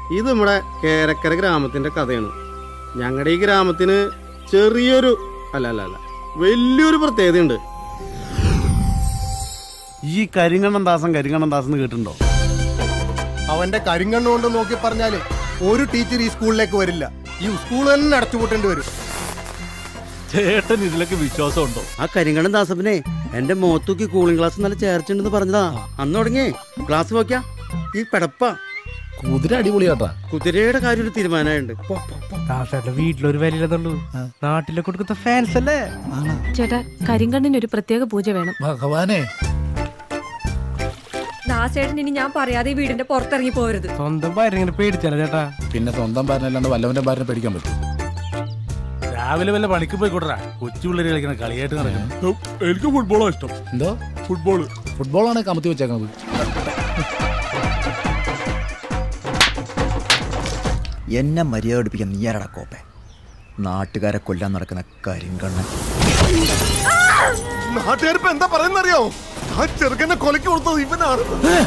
ഇത് നമ്മുടെ കേരക്കര ഗ്രാമത്തിന്റെ കഥയാണ് ഞങ്ങളുടെ ഈ ഗ്രാമത്തിന് ചെറിയൊരു അല്ല അല്ല അല്ല വലിയൊരു പ്രത്യേകതയുണ്ട് ഈ കരിങ്കണ്ണൻ ദാസൻ കരിങ്കണ്ണൻ ദാസൻ കേട്ടിട്ടുണ്ടോ അവന്റെ കരിങ്കണ്ണ് കൊണ്ട് നോക്കി പറഞ്ഞാല് ഒരു ടീച്ചർ ഈ സ്കൂളിലേക്ക് വരില്ല ഈ സ്കൂൾ തന്നെ അടച്ചുപൂട്ടേണ്ടി വരും ചേട്ടൻ ഇതിലൊക്കെ വിശ്വാസമുണ്ടോ ആ കരിങ്കണ്ണൻ ദാസപ്പനെ എന്റെ മുഖത്തൂക്കി കൂളിംഗ് ക്ലാസ് നല്ല ചേർച്ചുണ്ടെന്ന് പറഞ്ഞതാ അന്ന് തുടങ്ങി ക്ലാസ് നോക്കിയാ ഈ പെടപ്പ കുതിര അടിപൊളിയാട്ടാ കുതിരയുടെ കാര്യം ഒരു തീരുമാനമായിട്ടുണ്ട് ദാസേട്ടന്റെ വീട്ടിലൊരു വിലയില്ലെന്നുള്ളൂ നാട്ടിലെ കൊടുക്കുന്ന ഫാൻസ് അല്ലേ ചേട്ടാ കരിങ്കണ്ണിന് ഒരു പ്രത്യേക പൂജ വേണം ഭഗവാനെ ദാസേട്ടൻ ഇനി ഞാൻ പറയാതെ ഈ വീടിന്റെ പുറത്തിറങ്ങി പോരുത് സ്വന്തം ഭാര്യ ഇങ്ങനെ പേടിച്ചല്ല ചേട്ടാ പിന്നെ സ്വന്തം ഭാര്യനല്ലാണ്ട് വല്ലവന്റെ ഭാര്യനെ പേടിക്കാൻ പറ്റും രാവിലെ വല്ല പണിക്ക് പോയിക്കോട്ടാ കൊച്ചു പിള്ളേര് കളിക്കുന്ന കളിയായിട്ട് നടക്കുന്നു എനിക്ക് ഫുട്ബോളാ ഇഷ്ടം എന്തോ ഫുട്ബോൾ ഫുട്ബോളാണ് കമത്തി വെച്ചേക്കുന്നത് എന്നെ മര്യാദ പഠിപ്പിക്കാൻ നീ ആരടാ കോപ്പെ നാട്ടുകാരെ കൊല്ലാൻ നടക്കുന്ന കരിങ്കണ്ണൻ നാട്ടുകാരിപ്പോ എന്താ പറയുന്നറിയോ ആ ചെറുക്കനെ കൊലക്ക് കൊടുത്തത് ഇവനാണ്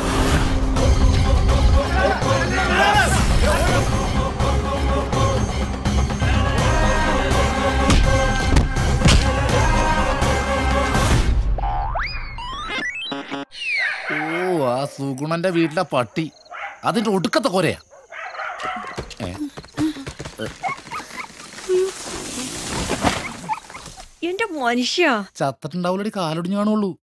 ഓ ആ സുഗുണന്റെ വീട്ടിലെ പട്ടി അതിന്റെ ഒടുക്കത്തെ കൊരയാ ഏ? എന്റെ മനുഷ്യ ചത്തിട്ടുണ്ടാവില്ലടി കാലൊടിഞ്ഞു കാണുള്ളൂ